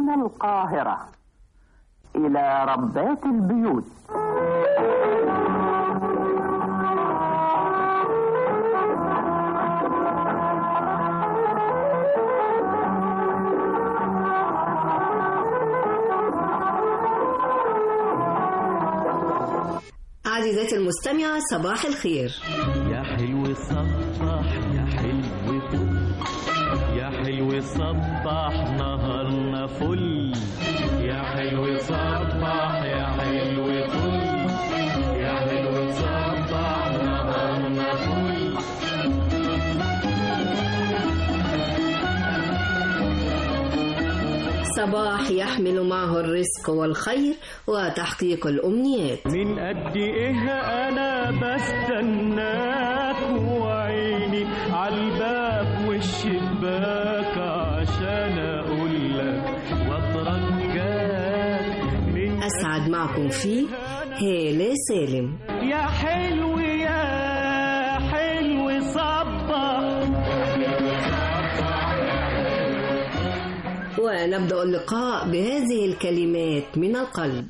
من القاهرة إلى ربات البيوت عزيزتي المستمعة صباح الخير يا حلو صبح يا حلو فل يا حلو صبح نهارنا فل يا حلو صبح يا حلو فل يا حلو صبح نهارنا فل صباح يحمل معه الرزق والخير وتحقيق الأمنيات من قد ايه انا بستناك وعيني عالباب والشباك عشان اقول لك واترجاك من أسعد معكم فيه هالة سالم يا حلو يا حلو صبح ونبدأ اللقاء بهذه الكلمات من القلب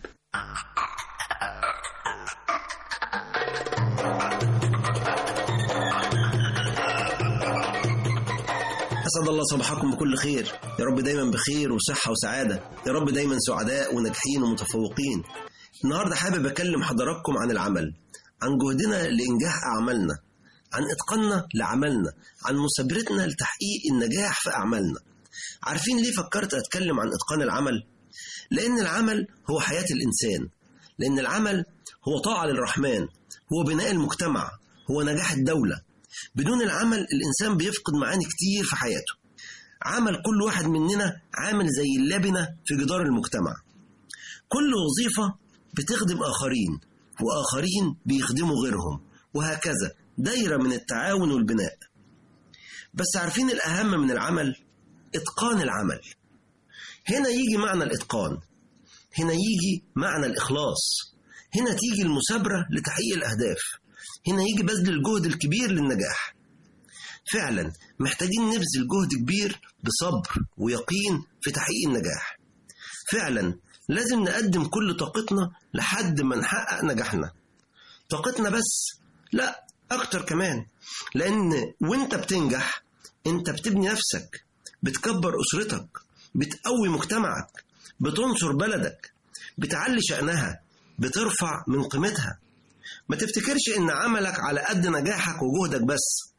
أسعد الله صباحكم بكل خير يا رب دايما بخير وصحة وسعادة يا رب دايما سعداء وناجحين ومتفوقين النهاردة حابب أكلم حضراتكم عن العمل عن جهدنا لإنجاح أعمالنا عن إتقاننا لعملنا عن مثابرتنا لتحقيق النجاح في أعمالنا عارفين ليه فكرت أتكلم عن إتقان العمل؟ لأن العمل هو حياة الإنسان لأن العمل هو طاعة للرحمن هو بناء المجتمع هو نجاح الدولة بدون العمل الإنسان بيفقد معاني كتير في حياته عمل كل واحد مننا عامل زي اللبنة في جدار المجتمع كل وظيفة بتخدم آخرين وآخرين بيخدموا غيرهم وهكذا دايرة من التعاون والبناء بس عارفين الأهم من العمل إتقان العمل هنا يجي معنى الإتقان هنا يجي معنى الإخلاص هنا تيجي المثابرة لتحقيق الأهداف هنا يجي بذل الجهد الكبير للنجاح فعلا محتاجين نبذل جهد كبير بصبر ويقين في تحقيق النجاح فعلا لازم نقدم كل طاقتنا لحد ما نحقق نجاحنا طاقتنا بس لا أكتر كمان لأن وانت بتنجح انت بتبني نفسك بتكبر أسرتك بتقوي مجتمعك بتنصر بلدك بتعلي شأنها بترفع من قيمتها ما تفتكرش ان عملك على قد نجاحك وجهدك بس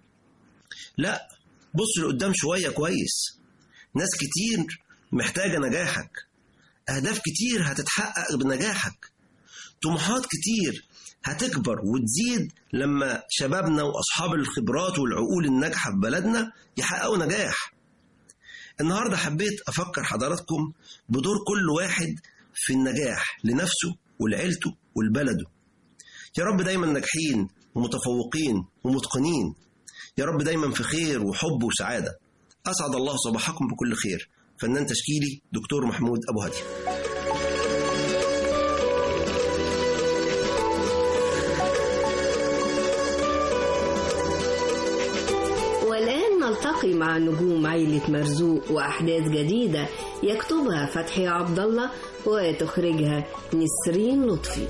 لا بص لقدام شوية كويس ناس كتير محتاجة نجاحك أهداف كتير هتتحقق بنجاحك طموحات كتير هتكبر وتزيد لما شبابنا وأصحاب الخبرات والعقول الناجحة في بلدنا يحققوا نجاح النهاردة حبيت أفكر حضراتكم بدور كل واحد في النجاح لنفسه ولعيلته ولبلده يا رب دايما ناجحين ومتفوقين ومتقنين يا رب دايما في خير وحب وسعادة أسعد الله صباحكم بكل خير فنان تشكيلي دكتور محمود أبو هدي والآن نلتقي مع نجوم عيلة مرزوق وأحداث جديدة يكتبها فتحي عبد الله وتخرجها نسرين لطفي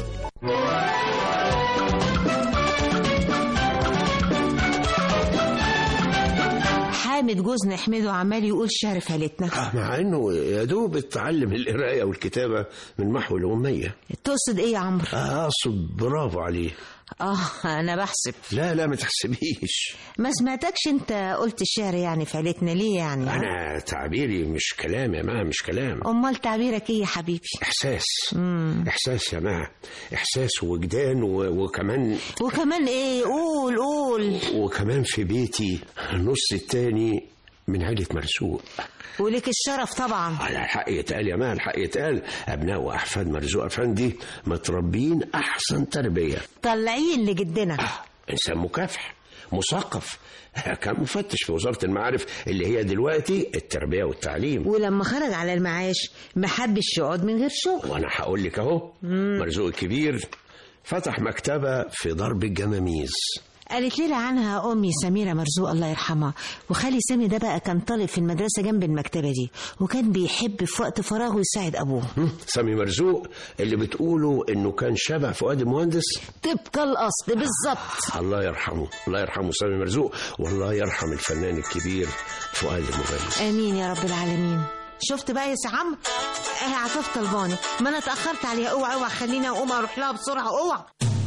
حامد جوز نحمده عمال يقول شعر في عيلتنا آه، مع انه يا دوب اتعلم القرايه والكتابه من محو الاميه تقصد ايه يا عمرو آه، اقصد برافو عليه اه انا بحسب لا لا ما تحسبيش ما سمعتكش انت قلت الشعر يعني في عيلتنا ليه يعني انا تعبيري مش كلام يا ما مش كلام امال تعبيرك ايه يا حبيبي احساس احساس يا ما احساس ووجدان و- وكمان وكمان ايه قول قول وكمان في بيتي النص التاني من عيلة مرزوق ولك الشرف طبعا على الحق يتقال يا مان الحق يتقال أبناء وأحفاد مرزوق أفندي متربيين أحسن تربية طالعين لجدنا إنسان مكافح مثقف كان مفتش في وزارة المعارف اللي هي دلوقتي التربية والتعليم ولما خرج على المعاش ما حبش يقعد من غير شغل وأنا هقول لك أهو مرزوق الكبير فتح مكتبة في ضرب الجماميز قالت لي عنها امي سميره مرزوق الله يرحمها وخالي سامي ده بقى كان طالب في المدرسه جنب المكتبه دي وكان بيحب في وقت فراغه يساعد ابوه هم، سامي مرزوق اللي بتقولوا انه كان شبه فؤاد المهندس طبق الاصل بالظبط الله يرحمه الله يرحمه سامي مرزوق والله يرحم الفنان الكبير فؤاد المهندس امين يا رب العالمين شفت بقى يا سي عمرو اهي عفاف طلباني ما انا اتاخرت عليها اوعى اوعى خليني اقوم اروح لها بسرعه اوعى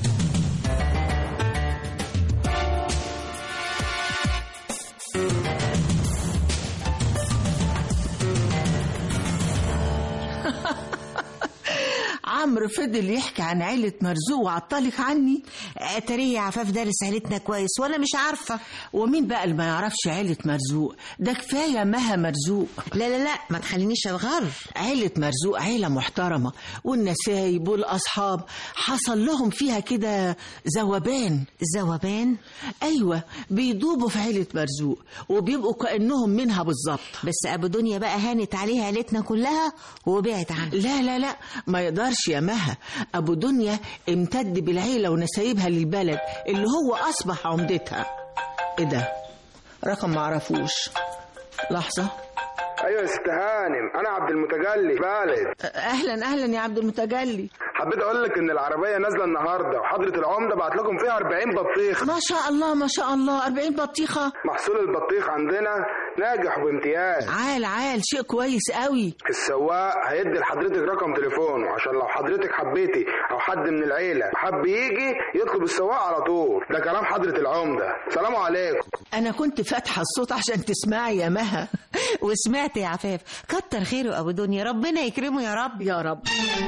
عمرو فضل يحكي عن عيلة مرزوق وعطلك عني اتاريه يا عفاف دارس عيلتنا كويس وانا مش عارفه ومين بقى اللي ما يعرفش عيلة مرزوق ده كفاية مها مرزوق لا لا لا ما تخلينيش اتغر عيلة مرزوق عيلة محترمة والنسايب والأصحاب حصل لهم فيها كده ذوبان ذوبان أيوة بيدوبوا في عيلة مرزوق وبيبقوا كأنهم منها بالظبط بس ابو دنيا بقى هانت عليها عيلتنا كلها وبعد عنها لا لا لا ما يقدرش يا مها أبو دنيا امتد بالعيلة ونسايبها للبلد اللي هو أصبح عمدتها إيه ده؟ رقم معرفوش لحظة ايوه يا ست هانم انا عبد المتجلي خالد أهلا أهلا يا عبد المتجلي حبيت اقول لك ان العربيه نازله النهارده وحضره العمده بعت لكم فيها 40 بطيخ ما شاء الله ما شاء الله 40 بطيخة محصول البطيخ عندنا ناجح وبامتياز عال عال شيء كويس قوي السواق هيدي لحضرتك رقم تليفونه عشان لو حضرتك حبيتي او حد من العيله حب يجي يطلب السواق على طول ده كلام حضره العمده سلام عليكم أنا كنت فاتحة الصوت عشان تسمعي يا مها وسمعت يا عفاف كتر خيره ابو دنيا ربنا يكرمه يا رب يا رب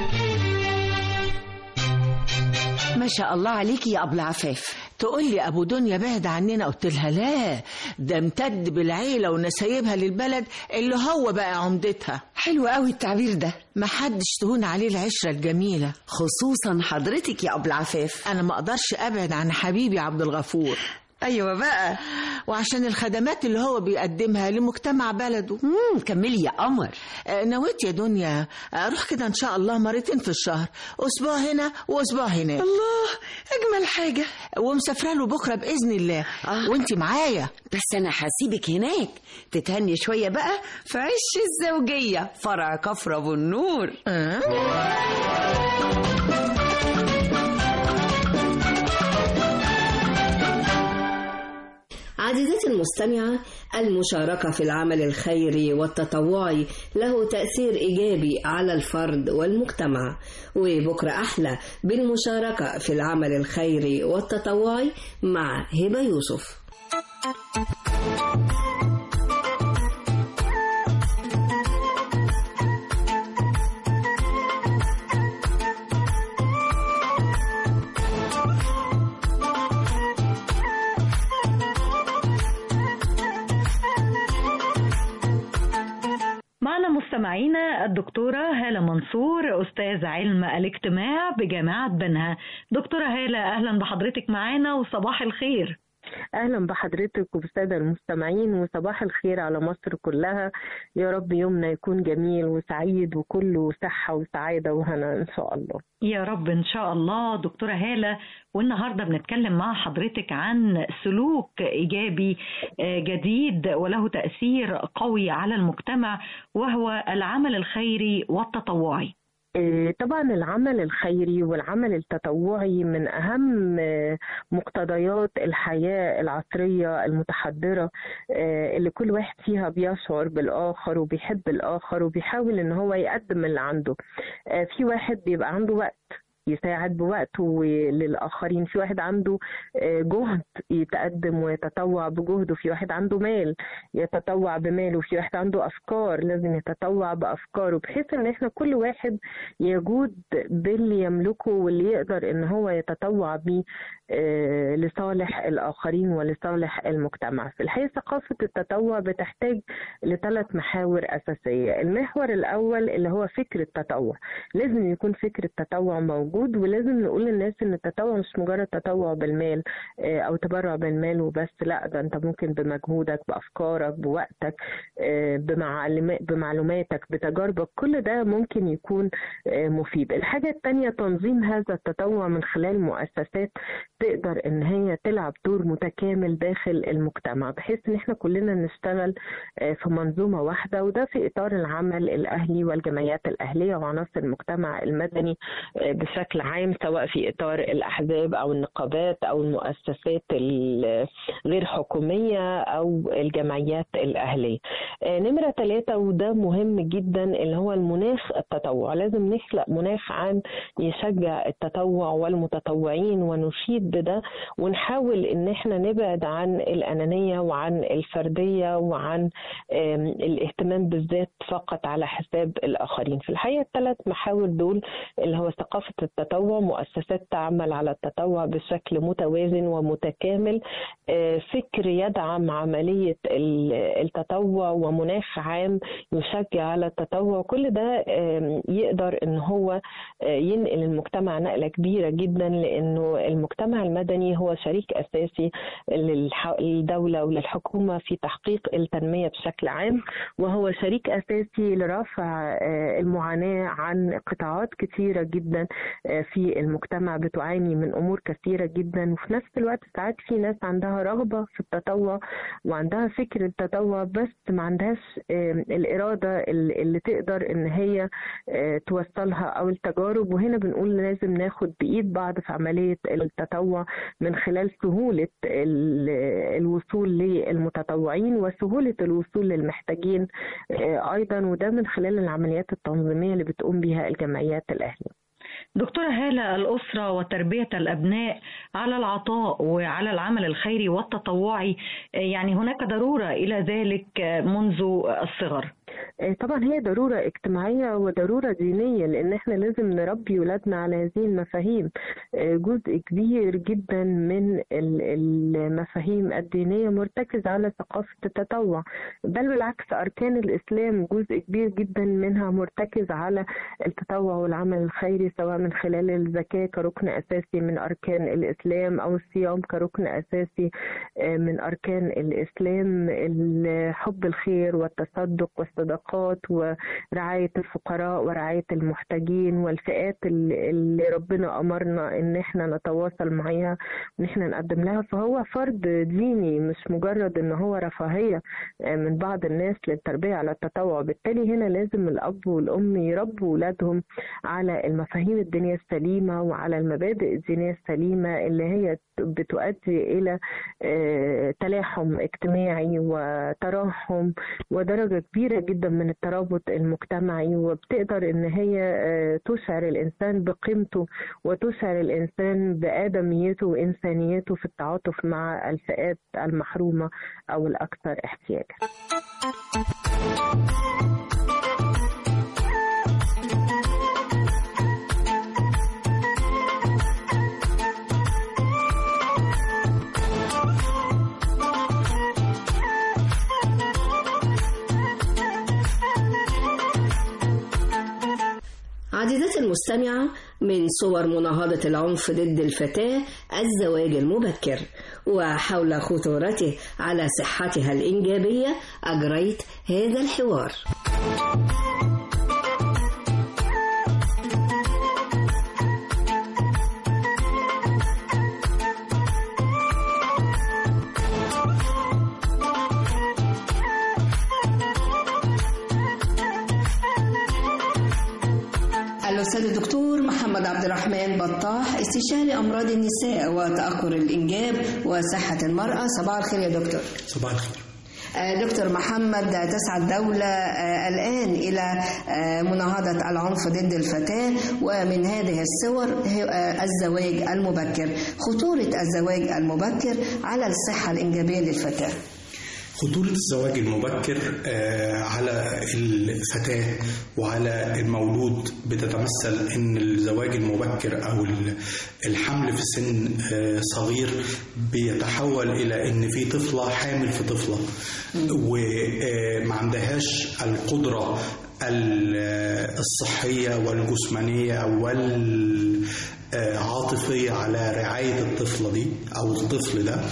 ما شاء الله عليكي يا أبو عفاف تقول لي ابو دنيا بعد عننا قلت لها لا ده امتد بالعيله ونسايبها للبلد اللي هو بقى عمدتها حلو قوي التعبير ده ما حدش تهون عليه العشره الجميله خصوصا حضرتك يا أبو العفاف انا ما اقدرش ابعد عن حبيبي عبد الغفور أيوة بقى وعشان الخدمات اللي هو بيقدمها لمجتمع بلده مم كملي يا قمر آه، نويت يا دنيا اروح كده ان شاء الله مرتين في الشهر اسبوع هنا واسبوع هناك الله أجمل حاجة ومسافره له بكره باذن الله آه. وانت معايا بس أنا هسيبك هناك تتهني شوية بقى في عش الزوجية فرع كفر أبو النور أه؟ عزيزتي المستمعة المشاركة في العمل الخيري والتطوعي له تأثير إيجابي على الفرد والمجتمع وبكرة أحلى بالمشاركة في العمل الخيري والتطوعي مع هبة يوسف معنا مستمعينا الدكتورة هالة منصور أستاذ علم الاجتماع بجامعة بنها دكتورة هالة أهلا بحضرتك معانا وصباح الخير اهلا بحضرتك وبالساده المستمعين وصباح الخير على مصر كلها يا رب يومنا يكون جميل وسعيد وكله صحه وسعاده وهنا ان شاء الله يا رب إن شاء الله دكتورة هالة والنهاردة بنتكلم مع حضرتك عن سلوك إيجابي آه، جديد وله تأثير قوي على المجتمع وهو العمل الخيري والتطوعي إيه، طبعا العمل الخيري والعمل التطوعي من أهم آه، مقتضيات الحياة العصرية المتحضرة آه، اللي كل واحد فيها بيشعر بالآخر وبيحب الآخر وبيحاول إن هو يقدم اللي عنده آه، في واحد بيبقى عنده وقت يساعد بوقته للآخرين في واحد عنده آه، جهد يتقدم ويتطوع بجهده في واحد عنده مال يتطوع بماله في واحد عنده أفكار لازم يتطوع بأفكاره بحيث إن إحنا كل واحد يجود باللي يملكه واللي يقدر إن هو يتطوع بيه آه، لصالح الآخرين ولصالح المجتمع في الحقيقة ثقافة التطوع بتحتاج لثلاث محاور أساسية المحور الأول اللي هو فكر التطوع لازم يكون فكر التطوع موجود موجود ولازم نقول للناس ان التطوع مش مجرد تطوع بالمال آه، او تبرع بالمال وبس لا ده انت ممكن بمجهودك بافكارك بوقتك آه، بمعلومات بمعلوماتك بتجاربك كل ده ممكن يكون آه، مفيد الحاجه الثانيه تنظيم هذا التطوع من خلال مؤسسات تقدر ان هي تلعب دور متكامل داخل المجتمع بحيث ان احنا كلنا نشتغل آه، في منظومه واحده وده في اطار العمل الاهلي والجمعيات الاهليه وعناصر المجتمع المدني آه، بشكل عام سواء في اطار الاحزاب او النقابات او المؤسسات الغير حكوميه او الجمعيات الاهليه. آه، نمره ثلاثه وده مهم جدا اللي هو المناخ التطوع لازم نخلق مناخ عام يشجع التطوع والمتطوعين ونشيد بده ونحاول ان احنا نبعد عن الانانيه وعن الفرديه وعن آم، الاهتمام بالذات فقط على حساب الاخرين في الحقيقه الثلاث محاور دول اللي هو ثقافه التطوع مؤسسات تعمل على التطوع بشكل متوازن ومتكامل آه، فكر يدعم عمليه ال- التطوع ومناخ عام يشجع على التطوع كل ده آم، يقدر ان هو آه، ينقل المجتمع نقله كبيره جدا لانه المجتمع المدني هو شريك اساسي للح- للدوله وللحكومه في تحقيق التنميه بشكل عام وهو شريك اساسي لرفع آه، المعاناه عن قطاعات كثيره جدا آه، في المجتمع بتعاني من امور كثيره جدا وفي نفس الوقت ساعات في ناس عندها رغبه في التطوع وعندها فكر التطوع بس ما عندهاش آه، الاراده اللي اللي تقدر ان هي آه، توصلها او التجارب وهنا بنقول لازم ناخد بايد بعض في عمليه التطوع من خلال سهوله ال- الوصول للمتطوعين وسهوله الوصول للمحتاجين آه، ايضا وده من خلال العمليات التنظيميه اللي بتقوم بها الجمعيات الاهليه دكتورة هالة الأسرة وتربية الأبناء على العطاء وعلى العمل الخيري والتطوعي يعني هناك ضرورة إلى ذلك منذ الصغر آه، طبعا هي ضرورة اجتماعية وضرورة دينية لأن احنا لازم نربي ولادنا على هذه المفاهيم آه، جزء كبير جدا من ال- المفاهيم الدينية مرتكز على ثقافة التطوع بل بالعكس أركان الإسلام جزء كبير جدا منها مرتكز على التطوع والعمل الخيري سواء من خلال الزكاة كركن أساسي من أركان الإسلام أو الصيام كركن أساسي آه، من أركان الإسلام ال- حب الخير والتصدق والصدقات ورعاية الفقراء ورعاية المحتاجين والفئات اللي اللي ربنا أمرنا إن إحنا نتواصل معاها وإن إحنا نقدم لها فهو فرض ديني مش مجرد إن هو رفاهية آه، من بعض الناس للتربية على التطوع بالتالي هنا لازم الأب والأم يربوا ولادهم على المفاهيم الدينية السليمة وعلى المبادئ الدينية السليمة اللي هي بتؤدي إلى آه، تلاحم اجتماعي وتراحم ودرجة كبيرة جدا من الترابط المجتمعي وبتقدر إن هي آه، تشعر الإنسان بقيمته وتشعر الإنسان بآدميته وإنسانيته في التعاطف مع الفئات المحرومة أو الأكثر احتياجا عزيزتي المستمعة من صور مناهضة العنف ضد الفتاة الزواج المبكر وحول خطورته على صحتها الإنجابية أجريت هذا الحوار الأستاذ الدكتور محمد عبد الرحمن بطاح استشاري أمراض النساء وتأخر الإنجاب وصحة المرأة صباح الخير يا دكتور صباح الخير آه، دكتور محمد تسعى الدولة آه، الآن إلى آه، مناهضة العنف ضد الفتاة ومن هذه الصور هي- آه، الزواج المبكر خطورة الزواج المبكر على الصحة الإنجابية للفتاة خطورة الزواج المبكر آه، على الفتاة وعلى المولود بتتمثل ان الزواج المبكر او ال- الحمل في سن آه، صغير بيتحول الى ان في طفلة حامل في طفلة وما عندهاش القدرة ال- الصحية والجسمانية والعاطفية على رعاية الطفلة دي أو الطفل ده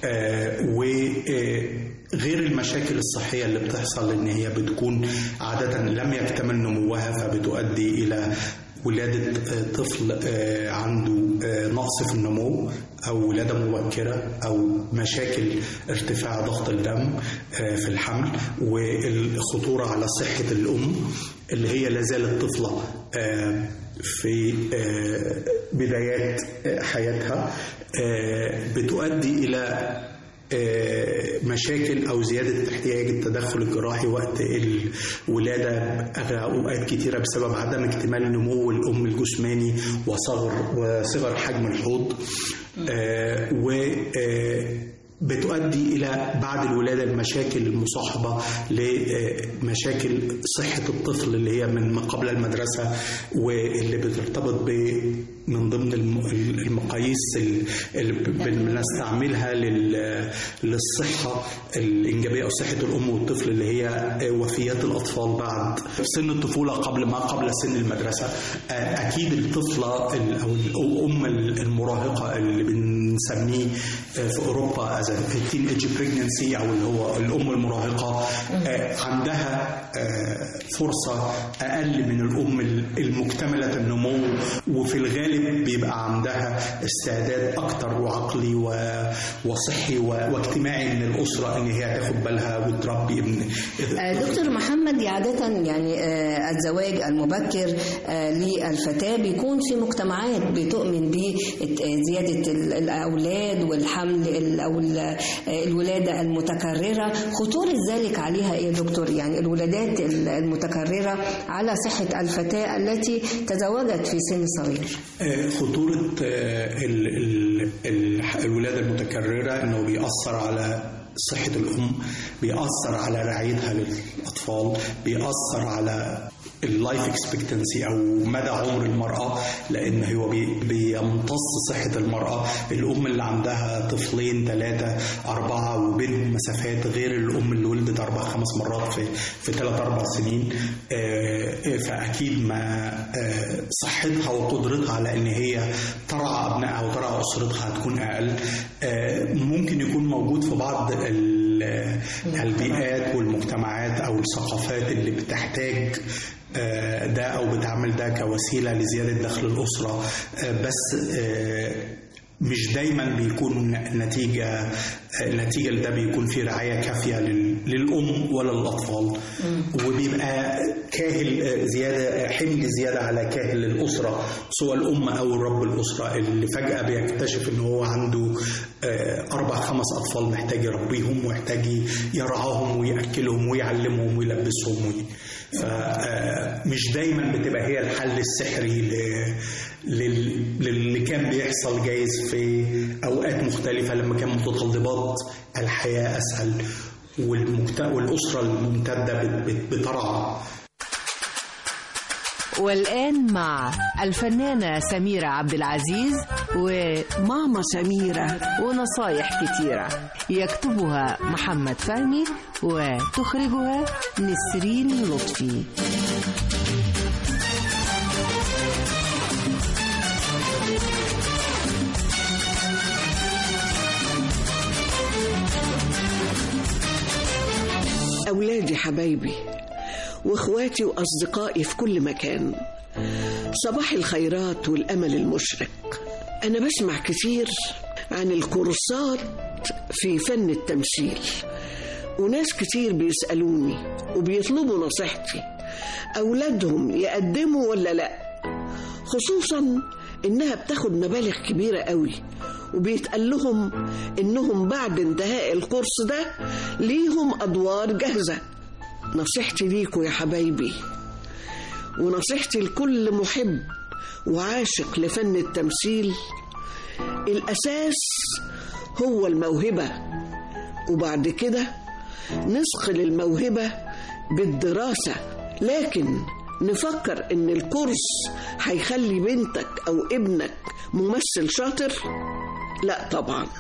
وغير المشاكل الصحية اللي بتحصل إن هي بتكون عادة لم يكتمل نموها فبتؤدي إلى ولادة آه، طفل آه، عنده آه، نقص في النمو أو ولادة مبكرة أو مشاكل ارتفاع ضغط الدم آه، في الحمل والخطورة على صحة الأم اللي هي لازالت طفلة آه، في آه، بدايات آه، حياتها آه، بتؤدي إلى آه، مشاكل او زياده احتياج التدخل الجراحي وقت الولاده اوقات كتيره بسبب عدم اكتمال نمو الام الجسماني وصغر وصغر حجم الحوض آه، و آه، بتؤدي الى بعد الولاده المشاكل المصاحبه لمشاكل صحه الطفل اللي هي من ما قبل المدرسه واللي بترتبط ب من ضمن الم- المقاييس اللي بنستعملها لل- للصحه الانجابيه او صحه الام والطفل اللي هي وفيات الاطفال بعد سن الطفوله قبل ما قبل سن المدرسه اكيد الطفله ال- او الام المراهقه اللي بنسميه في اوروبا از تين ايج بريجنسي او اللي هو الام المراهقه آه، عندها آه، فرصه اقل من الام المكتمله النمو وفي الغالب بيبقى عندها استعداد اكتر وعقلي و- وصحي و- واجتماعي من الاسره ان هي تاخد بالها وتربي ابن آه، دكتور محمد عادة يعني آه، الزواج المبكر آه، للفتاة بيكون في مجتمعات بتؤمن بزيادة ال- الأولاد والحمل ال- أو ال- آه، الولادة المتكررة خطورة ذلك عليها إيه يا دكتور يعني الولادات ال- المتكررة على صحة الفتاة التي تزوجت في سن صغير آه، خطورة آه، ال- ال- ال- الولادة المتكررة إنه بيأثر على صحة الأم بيأثر على رعايتها للأطفال بيأثر على اللايف اكسبكتنسي او مدى عمر المراه لان هو بي- بيمتص صحه المراه الام اللي عندها طفلين ثلاثه اربعه وبينهم مسافات غير الام اللي ولدت اربع خمس مرات في في ثلاث اربع سنين آه، فاكيد ما آه، صحتها وقدرتها على ان هي ترعى ابنائها وترعى اسرتها هتكون اقل آه، ممكن يكون موجود في بعض ال- البيئات والمجتمعات او الثقافات اللي بتحتاج آه، ده او بتعمل ده كوسيله لزياده دخل الاسره آه، بس آه، مش دايما بيكون نتيجة النتيجة لده بيكون في رعاية كافية لل- للأم ولا للأطفال وبيبقى كاهل زيادة حمل زيادة على كاهل الأسرة سواء الأم أو الرب الأسرة اللي فجأة بيكتشف إن هو عنده آه، أربع خمس أطفال محتاج يربيهم ويحتاج يرعاهم ويأكلهم ويعلمهم ويلبسهم وي- فمش دايما بتبقى هي الحل السحري ل- لل- للي كان بيحصل جايز في أوقات مختلفة لما كان متطلبات الحياة أسهل والمجت... والأسرة الممتدة بت- بت- بترعى والآن مع الفنانة سميرة عبد العزيز وماما سميرة ونصايح كتيرة يكتبها محمد فهمي وتخرجها نسرين لطفي أولادي حبايبي وإخواتي وأصدقائي في كل مكان صباح الخيرات والأمل المشرق أنا بسمع كتير عن الكورسات في فن التمثيل وناس كتير بيسألوني وبيطلبوا نصيحتي أولادهم يقدموا ولا لأ خصوصا إنها بتاخد مبالغ كبيرة قوي وبيتقال لهم إنهم بعد انتهاء الكورس ده ليهم أدوار جاهزة نصيحتي ليكوا يا حبايبي ونصيحتي لكل محب وعاشق لفن التمثيل الأساس هو الموهبة وبعد كده نثقل الموهبة بالدراسة لكن نفكر إن الكورس هيخلي بنتك أو ابنك ممثل شاطر لا طبعا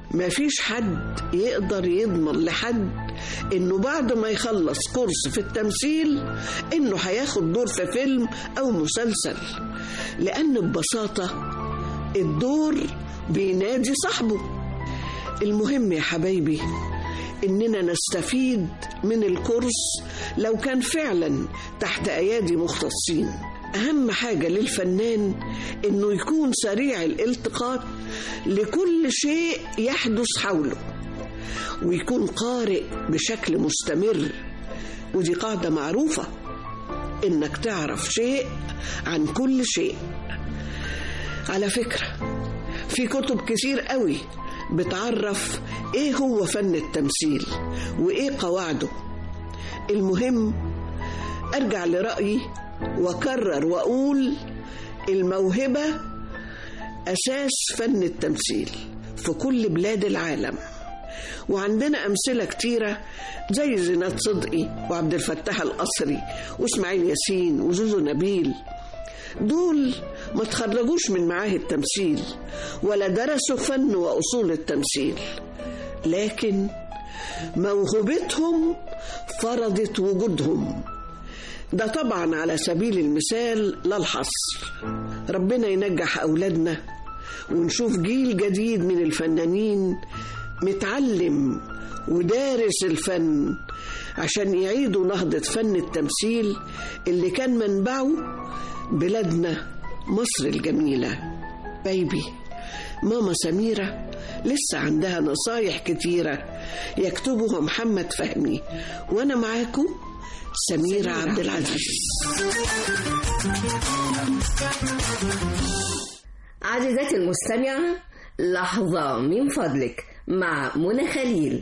مفيش حد يقدر يضمن لحد انه بعد ما يخلص كورس في التمثيل انه هياخد دور في فيلم او مسلسل لان ببساطه الدور بينادي صاحبه المهم يا حبايبي اننا نستفيد من الكورس لو كان فعلا تحت ايادي مختصين اهم حاجه للفنان انه يكون سريع الالتقاط لكل شيء يحدث حوله ويكون قارئ بشكل مستمر ودي قاعده معروفه انك تعرف شيء عن كل شيء على فكره في كتب كتير قوي بتعرف ايه هو فن التمثيل وايه قواعده المهم ارجع لرايي واكرر واقول الموهبه اساس فن التمثيل في كل بلاد العالم وعندنا أمثلة كتيرة زي زينات صدقي وعبد الفتاح القصري وإسماعيل ياسين وزوزو نبيل دول ما تخرجوش من معاهد تمثيل ولا درسوا فن وأصول التمثيل لكن موهبتهم فرضت وجودهم ده طبعا على سبيل المثال لا الحصر ربنا ينجح أولادنا ونشوف جيل جديد من الفنانين متعلم ودارس الفن عشان يعيدوا نهضة فن التمثيل اللي كان منبعه بلادنا مصر الجميلة بيبي ماما سميرة لسه عندها نصايح كتيرة يكتبها محمد فهمي وأنا معاكم سميرة عبد العزيز عزيزتي المستمعة لحظة من فضلك مع منى خليل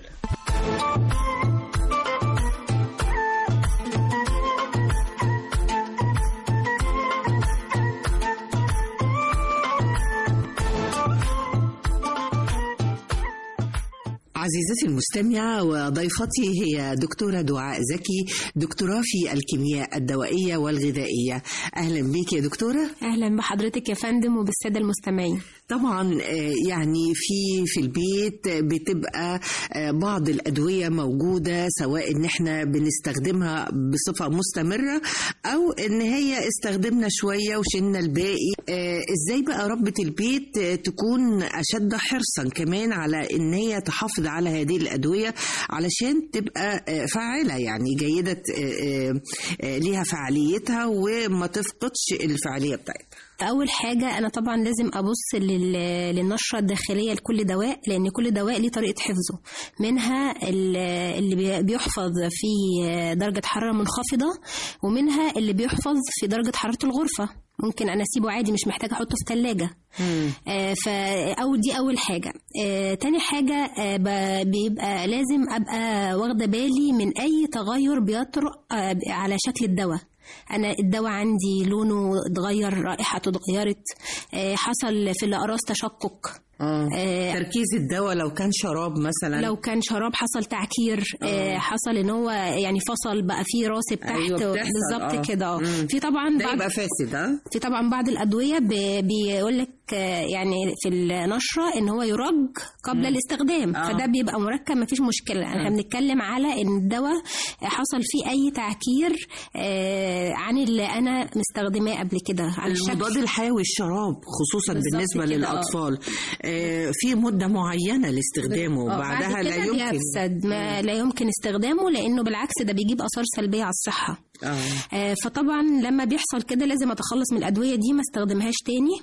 عزيزتي المستمعة وضيفتي هي دكتورة دعاء زكي دكتوراه في الكيمياء الدوائية والغذائية أهلا بك يا دكتورة اهلا بحضرتك يا فندم وبالساده المستمعين طبعا آه، يعني في في البيت بتبقى آه، بعض الأدوية موجودة سواء إن إحنا بنستخدمها بصفة مستمرة أو إن هي استخدمنا شوية وشلنا الباقي آه، إزاي بقى ربة البيت آه، تكون أشد حرصا كمان على إن هي تحافظ على هذه الأدوية علشان تبقى آه، فاعلة يعني جيدة آه، آه، آه، ليها فعاليتها وما تفقدش الفعالية بتاعتها اول حاجه انا طبعا لازم ابص لل- للنشره الداخليه لكل دواء لان كل دواء ليه طريقه حفظه منها ال- اللي بي- بيحفظ في درجه حراره منخفضه ومنها اللي بيحفظ في درجه حراره الغرفه ممكن انا اسيبه عادي مش محتاجه احطه في ثلاجه آه، فا او دي اول حاجه آه، تاني حاجه آه، ب- بيبقى لازم ابقى واخده بالي من اي تغير بيطرق آه، على شكل الدواء انا الدواء عندي لونه اتغير رائحته اتغيرت آه، حصل في الاقراص تشقق آه. آه، تركيز الدواء لو كان شراب مثلا لو كان شراب حصل تعكير آه. حصل ان هو يعني فصل بقى فيه راسب تحت أيوة بتحصل، بالظبط آه. كده اه مم. في طبعا ده بعض يبقى فاسد ها في طبعا بعض الادويه بيقول لك يعني في النشره ان هو يرج قبل مم. الاستخدام آه. فده بيبقى مركب مفيش مشكله احنا مم. بنتكلم على ان الدواء حصل فيه اي تعكير آه، عن اللي انا مستخدماه قبل كده على الشكل المضاد الحيوي الشراب خصوصا بالظبط بالنسبه كده، آه. للاطفال آه في مده معينه لاستخدامه آه، وبعدها بعد لا كده يمكن بيفسد ما لا يمكن استخدامه لانه بالعكس ده بيجيب اثار سلبيه على الصحه آه. آه، فطبعا لما بيحصل كده لازم اتخلص من الادويه دي ما استخدمهاش تاني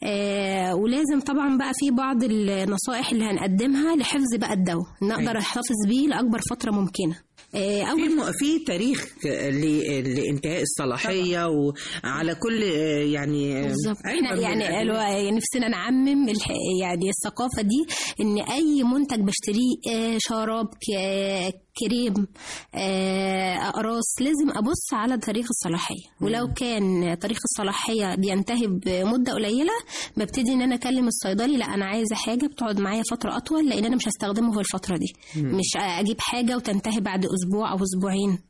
آه، ولازم طبعا بقى في بعض النصائح اللي هنقدمها لحفظ بقى الدواء ان اقدر احتفظ بيه لاكبر فتره ممكنه آه، في م- في تاريخ ل- لانتهاء الصلاحيه وعلى كل آه، يعني بالظبط علبة احنا من يعني الأدوية. الو- يعني نفسنا نعمم الح- يعني الثقافه دي ان اي منتج بشتريه آه، شراب ك- كريم آه، اقراص لازم ابص على تاريخ الصلاحيه ولو كان تاريخ الصلاحيه بينتهي بمده قليله ببتدي ان انا اكلم الصيدلي لا انا عايزه حاجه بتقعد معايا فتره اطول لان انا مش هستخدمه في الفتره دي مم. مش اجيب حاجه وتنتهي بعد اسبوع او اسبوعين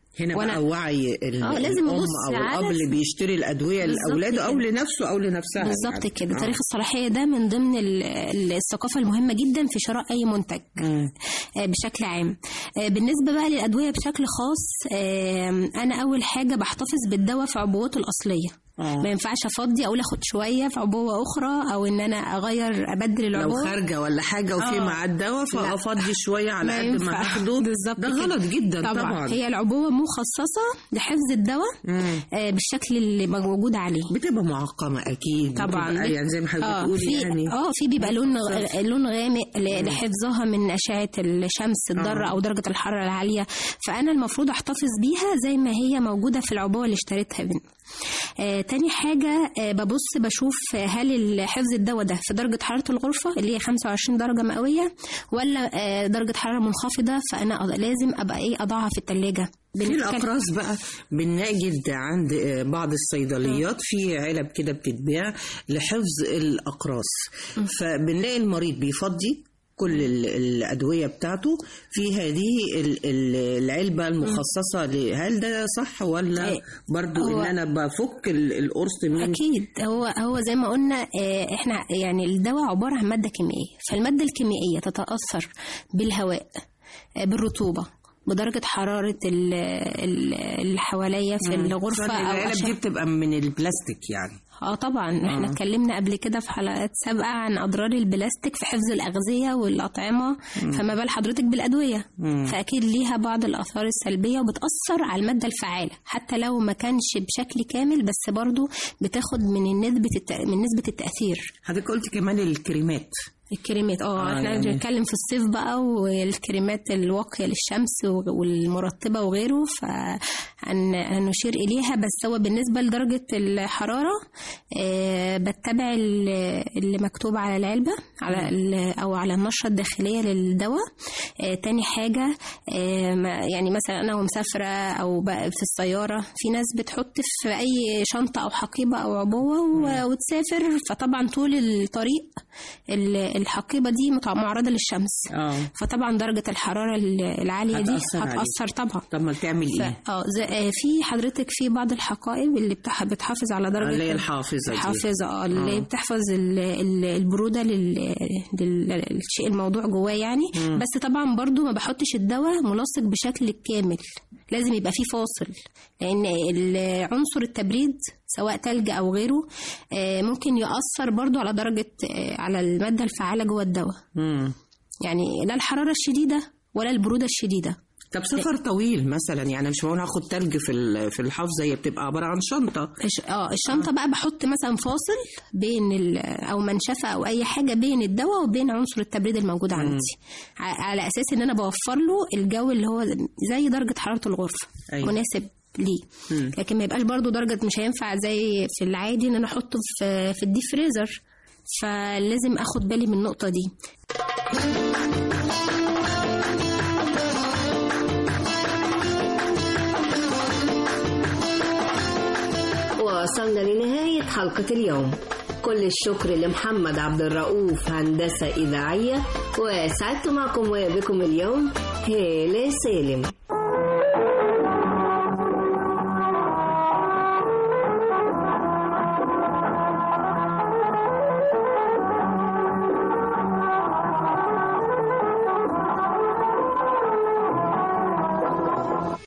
هنا وأنا- بقى وعي ال- آه، لازم الام أبص او على الاب اللي س- بيشتري الادويه بالظبط لاولاده او كده. لنفسه او لنفسها بالظبط يعني. كده آه. تاريخ الصلاحيه ده من ضمن ال- ال- الثقافه المهمه جدا في شراء اي منتج آه، بشكل عام آه، بالنسبه بقى للادويه بشكل خاص آه، انا اول حاجه بحتفظ بالدواء في عبوته الاصليه ما ينفعش افضي اقول اخد شويه في عبوه اخرى او ان انا اغير ابدل لو العبوه خارجه ولا حاجه وفي آه. مع الدواء لا. فافضي شويه على ما قد ينفع. ما اخده بالظبط ده كده. غلط جدا طبعا, طبعا هي العبوه مخصصه لحفظ الدواء آه، بالشكل اللي موجود عليه بتبقى معقمه اكيد طبعا بتبقى يعني زي ما حضرتك آه، بتقولي في يعني اه في بيبقى لون مخصص. لون غامق ل- لحفظها من اشعه الشمس الضاره آه. او درجه الحراره العاليه فانا المفروض احتفظ بيها زي ما هي موجوده في العبوه اللي اشتريتها من آه تاني حاجة آه ببص بشوف هل حفظ الدواء ده في درجة حرارة الغرفة اللي هي 25 درجة مئوية ولا آه درجة حرارة منخفضة فأنا أض- لازم أبقى إيه أضعها في التلاجة في الأقراص بقى بنجد عند آه، بعض الصيدليات في علب كده بتتباع لحفظ الأقراص فبنلاقي المريض بيفضي كل ال- الأدوية بتاعته في هذه ال- ال- العلبة المخصصة ل- هل ده صح ولا برضو هو- إن أنا بفك ال- القرص من اكيد هو هو زي ما قلنا آه، احنا يعني الدواء عباره عن ماده كيميائيه فالماده الكيميائيه تتاثر بالهواء آه، بالرطوبه بدرجه حراره ال- ال- اللي حواليا في مم. الغرفه او العلب أشعة- دي بتبقى من البلاستيك يعني اه طبعا احنا آه. اتكلمنا قبل كده في حلقات سابقه عن اضرار البلاستيك في حفظ الاغذيه والاطعمه مم. فما بال حضرتك بالادويه مم. فاكيد ليها بعض الاثار السلبيه وبتاثر على الماده الفعاله حتى لو ما كانش بشكل كامل بس برضو بتاخد من نسبه الت... من نسبه التاثير حضرتك قلت كمان الكريمات الكريمات اه آه، احنا يعني- بنتكلم في الصيف بقى والكريمات الواقيه للشمس والمرطبه وغيره فهنشير اليها بس هو بالنسبه لدرجه الحراره آه، بتبع ال- اللي مكتوب على العلبه على ال- او على النشره الداخليه للدواء آه، تاني حاجه آه، ما- يعني مثلا انا ومسافره او بقى في السياره في ناس بتحط في اي شنطه او حقيبه او عبوه و- وتسافر فطبعا طول الطريق ال- الحقيبه دي متع- معرضه للشمس اه فطبعا درجه الحراره ال- العاليه دي هتأثر عليك. هتاثر طبعا طب ما تعمل ف- ايه؟ اه زي- آه، في حضرتك في بعض الحقائب اللي بتح- بتحافظ على درجه اللي هي الحافظة دي. الحافظه اه اللي آه. بتحفظ ال- ال- البروده لل- لل- للشيء الموضوع جواه يعني مم. بس طبعا برضو ما بحطش الدواء ملاصق بشكل كامل لازم يبقى فيه فاصل لان ال- عنصر التبريد سواء تلج او غيره آه، ممكن ياثر برضو على درجه آه، على الماده الفعاله جوه الدواء مم. يعني لا الحراره الشديده ولا البروده الشديده طب سفر طويل مثلا يعني مش معقول هاخد تلج في ال- في الحافظه هي بتبقى عباره عن شنطه الش- اه الشنطه بقى بحط مثلا فاصل بين ال- او منشفه او اي حاجه بين الدواء وبين عنصر التبريد الموجود عندي ع- على اساس ان انا بوفر له الجو اللي هو زي درجه حراره الغرفه أيوة. مناسب ليه مم. لكن ما يبقاش برضو درجه مش هينفع زي في العادي ان انا احطه في في الديب فريزر فلازم اخد بالي من النقطه دي وصلنا لنهاية حلقة اليوم كل الشكر لمحمد عبد الرؤوف هندسة إذاعية وسعدت معكم وبكم اليوم هالة سالم